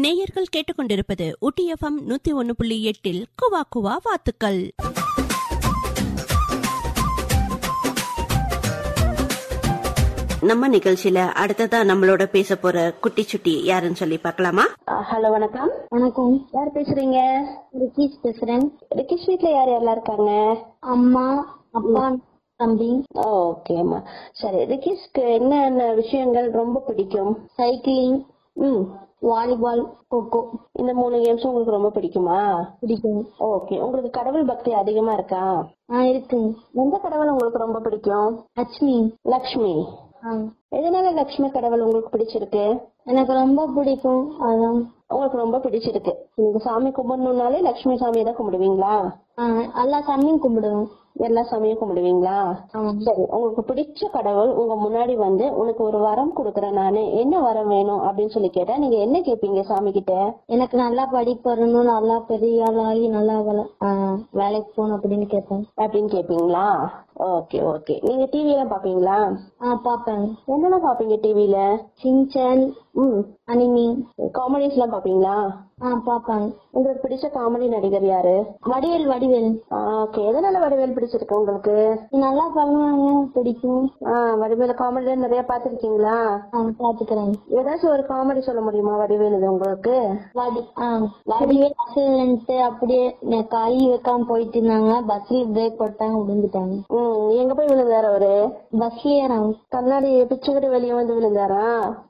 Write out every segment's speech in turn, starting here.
நேயர்கள் கேட்டுக்கொண்டிருப்பது ஊட்டி எஃப்எம் நூத்தி ஒன்னு புள்ளி எட்டில் குவா குவா வாத்துக்கள் நம்ம நிகழ்ச்சியில அடுத்ததா நம்மளோட பேச போற குட்டி சுட்டி யாருன்னு சொல்லி பார்க்கலாமா ஹலோ வணக்கம் வணக்கம் யார் பேசுறீங்க ரிக்கீஷ் பேசுறேன் ரிக்கிஷ் வீட்ல யார் யாரெல்லாம் இருக்காங்க அம்மா அப்பா தம்பி ஓகேம்மா சரி ரிக்கிஷ்க்கு என்னென்ன விஷயங்கள் ரொம்ப பிடிக்கும் சைக்கிளிங் ம் வாலிபால் கொக்கோ இந்த மூணு கேம்ஸும் உங்களுக்கு ரொம்ப பிடிக்குமா பிடிக்கும் ஓகே உங்களுக்கு கடவுள் பக்தி அதிகமா இருக்கா ஆ இருக்குங்க எந்த கடவுள் உங்களுக்கு ரொம்ப பிடிக்கும் லட்சுமி லக்ஷ்மி ஆ எதனால லக்ஷ்மி கடவுள் உங்களுக்கு பிடிச்சிருக்கு எனக்கு ரொம்ப பிடிக்கும் அதான் உங்களுக்கு ரொம்ப பிடிச்சிருக்கு நீங்க சாமி கும்பிடணும்னாலே லக்ஷ்மி சாமியை தான் கும்பிடுவீங்களா ஆ, எல்லா சாமியும் கும்பிடுவேன் எல்லா சாமியும் கும்பிடுவீங்களா ஆமா சரி உங்களுக்கு பிடிச்ச கடவுள் உங்க முன்னாடி வந்து உனக்கு ஒரு வரம் கொடுக்கறேன் நானு என்ன வரம் வேணும் அப்படின்னு சொல்லி கேட்டா நீங்க என்ன கேப்பீங்க சாமி கிட்ட எனக்கு நல்லா படிப்பு வரணும் நல்லா பெரிய ஆளாகி நல்லா வேலை ஆ, வேலைக்கு போகணும் அப்படின்னு கேட்பேன் அப்படின்னு கேப்பீங்களா ஓகே ஓகே நீங்க டிவி எல்லாம் பாப்பீங்களா ஆ பாப்பேன் என்னெல்லாம் பாப்பீங்க டிவில சின்சான் ம் அனிமி காமெடிஸ் எல்லாம் பாப்பீங்களா ஆ பாப்பேன் உங்களுக்கு பிடிச்ச காமெடி நடிகர் யாரு வடிவேல் வடிவேல் ஓகே எதனால வடிவேல் பிடிச்சிருக்கு உங்களுக்கு நல்லா பண்ணுவாங்க பிடிக்கும் ஆ வடிவேல காமெடி நிறைய பாத்திருக்கீங்களா ஆ பாத்துக்கிறேன் ஏதாச்சும் ஒரு காமெடி சொல்ல முடியுமா வடிவேல் இது உங்களுக்கு வடி ஆ வடிவே ஆக்சிடென்ட் அப்படியே நெ- கை வைக்காம போயிட்டு இருந்தாங்க பஸ்ல பிரேக் போட்டாங்க விழுந்துட்டாங்க ம் எங்க போய் விழுந்தாரு அவரு பஸ்லயே நான் கண்ணாடி பிச்சுக்கிட்டு வெளியே வந்து விழுந்தாரா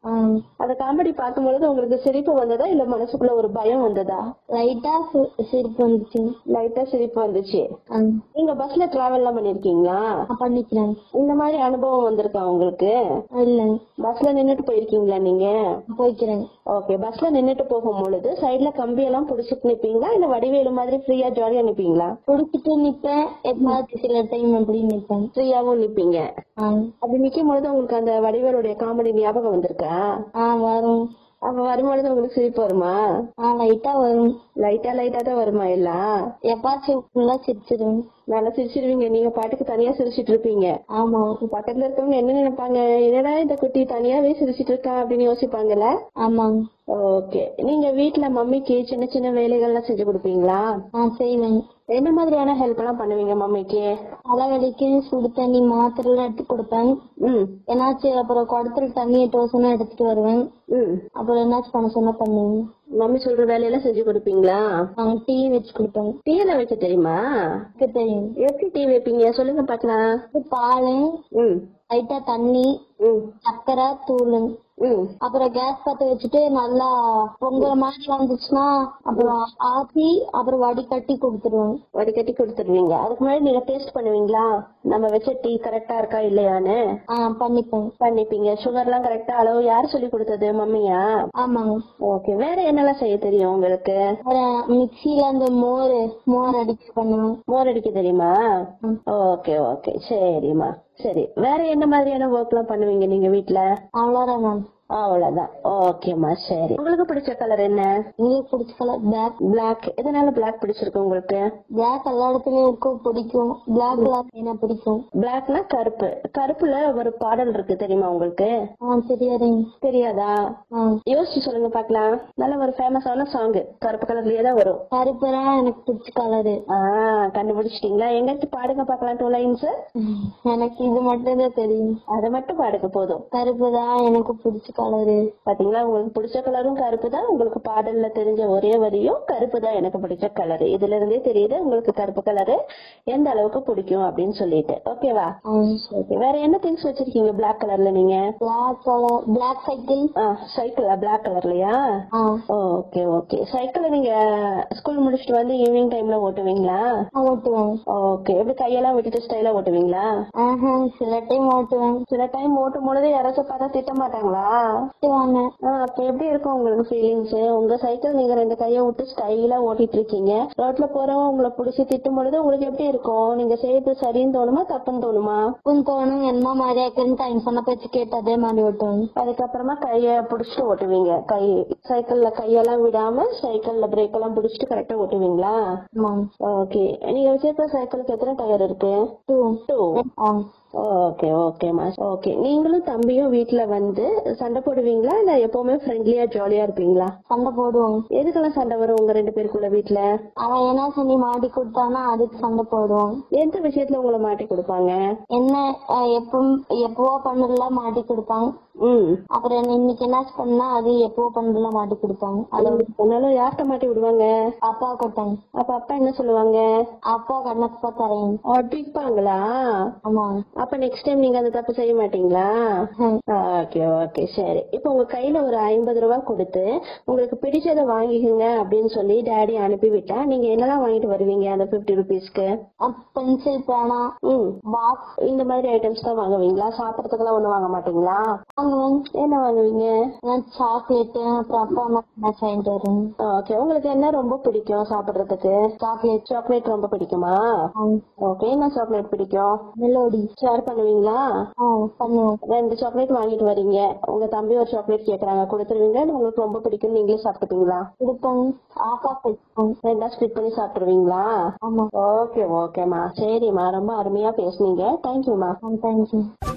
அந்த காமெடி பார்க்கும்பொழுது உங்களுக்கு சிரிப்பு வந்ததா இல்ல மனசுக்குள்ள ஒரு பயம் வந்ததா லைட்டா சிரிப்பு வந்துச்சு லைட்டா சிரிப்பு வந்துச்சு ஆ, நீங்க பஸ்ல டிராவல் எல்லாம் பண்ணிருக்கீங்களா நான் பண்ணிக்கிறேன் இந்த மாதிரி அனுபவம் வந்திருக்கா உங்களுக்கு இல்ல பஸ்ல நின்னுட்டு போயிருக்கீங்களா நீங்க போய்க்கிறேன் ஓகே பஸ்ல நின்னுட்டு போகும் பொழுது சைடுல கம்பி எல்லாம் புடிச்சிட்டு நிப்பீங்களா இல்ல வடிவேலு மாதிரி ஃப்ரீயா ஜாலியா நிப்பீங்களா குடிச்சிட்டு நிப்பேன் எப்பாவது சில டைம் அப்படி நிப்பேன் ஃப்ரீயாவும் நிப்பீங்க ஆ, அப்படி நிக்கும் பொழுது உங்களுக்கு அந்த வடிவேலுடைய காமெடி ஞாபகம் வந்திருக்கா ஆ வரும் அப்ப வரும்பொழுது உங்களுக்கு சிரிப்பு வருமா ஆ லைட்டா வரும் லைட்டா லைட்டா தான் வருமா எல்லாம் எப்பாச்சும் ஃபுல்லா சிரிச்சிருவேன் நல்லா சிரிச்சிருவீங்க நீங்க பாட்டுக்கு தனியா சிரிச்சிட்டு இருப்பீங்க ஆமா பக்கத்துல இருக்கவங்க என்ன நினைப்பாங்க என்னடா இந்த குட்டி தனியாவே சிரிச்சிட்டு இருக்கா அப்படின்னு யோசிப்பாங்கல்ல ஆமாங்க ஓகே நீங்க வீட்ல மம்மிக்கு சின்ன சின்ன வேலைகள்லாம் செஞ்சு கொடுப்பீங்களா ஆ செய்வேன் என்ன மாதிரியான ஹெல்ப் எல்லாம் பண்ணுவீங்க மம்மிக்கு தலைவலிக்கு சுடு தண்ணி மாத்திரை எல்லாம் எடுத்து கொடுப்பேன் ம் என்னாச்சும் அப்புறம் குடத்துல தண்ணி எட்டு சொன்னா எடுத்துட்டு வருவேன் ம் அப்புறம் என்னாச்சும் பண்ண சொன்னா பண்ணுவேன் மம்மி சொல்ற வேலையெல்லாம் செஞ்சு கொடுப்பீங்களா நாங்க டீ வச்சு கொடுப்பேன் டீ எல்லாம் வைக்க தெரியுமா எனக்கு தெரியும் எப்படி டீ வைப்பீங்க சொல்லுங்க பாக்கலாம் இது பால் ம் லைட்டா தண்ணி ம் சக்கரை தூள் ம் அப்புறம் கேஸ் பத்த வச்சுட்டு நல்லா பொங்கல் மாதிரி வந்துச்சுன்னா அப்புறம் ஆத்தி அப்புறம் வடிகட்டி கொடுத்துருவேன் வடிகட்டி கொடுத்துருவீங்க அதுக்கு முன்னாடி நீங்க டேஸ்ட் பண்ணுவீங்களா நம்ம வச்ச டீ கரெக்டா இருக்கா இல்லையான்னு ஆ பண்ணிப்பேன் பண்ணிப்பீங்க சுகர் எல்லாம் கரெக்டா அளவு யார் சொல்லி கொடுத்தது மம்மியா ஆமாங்க ஓகே வேற என்னெல்லாம் செய்ய தெரியும் உங்களுக்கு அப்புறம் மிக்சியில அந்த மோர் மோர் அடிச்சு பண்ணுவேன் மோர் அடிக்க தெரியுமா ம். ஓகே ஓகே சரிம்மா சரி வேற என்ன மாதிரியான ஒர்க் எல்லாம் பண்ணுவீங்க நீங்க வீட்ல அவ்வளவுதான் மேம் அவ்வளவுதான் ஓகேம்மா சரி உங்களுக்கு பிடிச்ச கலர் என்ன உங்களுக்கு பிடிச்ச கலர் பிளாக் பிளாக் எதனால பிளாக் பிடிச்சிருக்கு உங்களுக்கு பிளாக் எல்லா இடத்துலயும் இருக்கும் பிடிக்கும் பிளாக் கலர் என்ன பிடிக்கும் பிளாக்னா கருப்பு கருப்புல ஒரு பாடல் இருக்கு தெரியுமா உங்களுக்கு ஆ தெரியாதுங்க தெரியாதா ஆ யோசிச்சு சொல்லுங்க பாக்கலாம் நல்ல ஒரு ஃபேமஸான சாங் கருப்பு கலர்லயே தான் வரும் கருப்பு தான் எனக்கு பிடிச்ச கலரு ஆ கண்டுபிடிச்சிட்டீங்களா எங்காச்சும் பாடுங்க பாக்கலாம் டூ லைன்ஸ் எனக்கு இது மட்டும் தான் தெரியும் அதை மட்டும் பாடுங்க போதும் கருப்பு தான் எனக்கு பிடிச்ச கலரு பாத்தீங்களா உங்களுக்கு பிடிச்ச கலரும் கருப்பு தான் உங்களுக்கு பாடல்ல தெரிஞ்ச ஒரே வரியும் கருப்பு தான் எனக்கு பிடிச்ச கலர் இதுல இருந்தே தெரியுது உங்களுக்கு கருப்பு கலரு எந்த அளவுக்கு பிடிக்கும் அப்படின்னு சொல்லிட்டு ஓகேவா ஓகே வேற என்ன திங்ஸ் வச்சிருக்கீங்க பிளாக் கலர்ல நீங்க பிளாக் கலர் பிளாக் சைக்கிள் சைக்கிளா பிளாக் கலர்லயா ஆ ஓகே ஓகே சைக்கிள நீங்க ஸ்கூல் முடிச்சிட்டு வந்து ஈவினிங் டைம்ல ஓட்டுவீங்களா ஓட்டுவேன் ஓகே எப்படி கையெல்லாம் விட்டுட்டு ஸ்டைலா ஓட்டுவீங்களா ஆஹா சில டைம் ஓட்டுவேன் சில டைம் ஓட்டும் பொழுது யாராச்சும் பார்த்தா திட்ட மாட்டாங்களா ஓட்டுவாங்க ஆ, அப்ப எப்படி இருக்கும் உங்களுக்கு ஃபீலிங்ஸ் உங்க சைக்கிள் நீங்க ரெண்டு கைய விட்டு ஸ்டைலா ஓட்டிட்டு இருக்கீங்க ரோட்ல போறவங்க உங்களை புடிச்சு திட்டும் பொழுது உங்களுக்கு எப்படி இருக்கும் நீங்க செய்யறது சரின்னு தோணுமா தப்புன்னு தோணுமா உன் தோணும் என்ன மாதிரியா இருக்குன்னு டைம் சொன்ன பேச்சு கேட்டு அதே மாதிரி ஓட்டுவேன் அதுக்கப்புறமா கைய புடிச்சிட்டு ஓட்டுவீங்க கை சைக்கிள்ல கையெல்லாம் விடாம சைக்கிள்ல பிரேக் எல்லாம் புடிச்சிட்டு கரெக்டா ஓட்டுவீங்களா ஆமாங்க ஓகே நீங்க வச்சிருக்க சைக்கிளுக்கு எத்தனை டயர் இருக்கு டூ டூ ஆ ஓகே ஓகேம்மா ஓகே நீங்களும் தம்பியும் வீட்ல வந்து சண்டை போடுவீங்களா இல்ல எப்பவுமே ஃப்ரெண்ட்லியா ஜாலியா இருப்பீங்களா சண்டை போடுவோம் எதுக்கெல்லாம் சண்டை வரும் உங்க ரெண்டு பேருக்குள்ள வீட்ல அவன் என்ன சொல்லி மாட்டி கொடுத்தானா அதுக்கு சண்டை போடுவோம் எந்த விஷயத்துல உங்களை மாட்டி கொடுப்பாங்க என்ன அஹ், எப்பவும் எப்பவோ பண்ணல மாட்டி கொடுப்பாங்க ம் அப்புறம் இன்னைக்கு என்ன பண்ணா அது எப்பவோ பண்ணல மாட்டி கொடுப்பாங்க அது அதனால யார்கிட்ட மாட்டி விடுவாங்க அப்பா கொடுத்தாங்க அப்ப அப்பா என்ன சொல்லுவாங்க அப்பா கண்ணப்பா தரேன் அடிப்பாங்களா ஆமா அப்ப நெக்ஸ்ட் டைம் நீங்க அந்த தப்பு செய்ய மாட்டீங்களா ஹம். ஓகே ஓகே சரி இப்போ உங்க கையில ஒரு ஐம்பது ரூபாய் கொடுத்து உங்களுக்கு பிடிச்சதை வாங்கிக்கோங்க அப்படின்னு சொல்லி டாடி அனுப்பி விட்டா நீங்க என்னெல்லாம் வாங்கிட்டு வருவீங்க அந்த பிப்டி ருபீஸ்க்கு பென்சில் பேனா ம் பாக்ஸ் இந்த மாதிரி ஐட்டம்ஸ் தான் வாங்குவீங்களா சாப்பிடறதுக்கெல்லாம் ஒண்ணும் வாங்க மாட்டீங்களா வாங்குவேன் என்ன வாங்குவீங்க சாக்லேட் அப்புறம் அப்பா அம்மா என்ன வாங்கிட்டு வருவேன் ஓகே உங்களுக்கு என்ன ரொம்ப பிடிக்கும் சாப்பிடுறதுக்கு சாக்லேட் சாக்லேட் ரொம்ப பிடிக்குமா ஓகே என்ன சாக்லேட் பிடிக்கும் மெலோடி ஷேர் பண்ணுவீங்களா ஆ பண்ணுவோம் ரெண்டு சாக்லேட் வாங்கிட்டு வரீங்க உங்க தம்பி ஒரு சாக்லேட் கேக்குறாங்க கொடுத்துருவீங்க இல்ல உங்களுக்கு ரொம்ப பிடிக்கும் நீங்களே சாப்பிட்டுப்பீங்களா கொடுப்பேன் ஆஃப் ஆஃப் வச்சுப்போம் ரெண்டா ஸ்பிட் பண்ணி சாப்பிட்டுருவீங்களா ஆமா ஓகே ஓகேம்மா சரிம்மா ரொம்ப அருமையா பேசுனீங்க தேங்க்யூம்மா தேங்க்யூ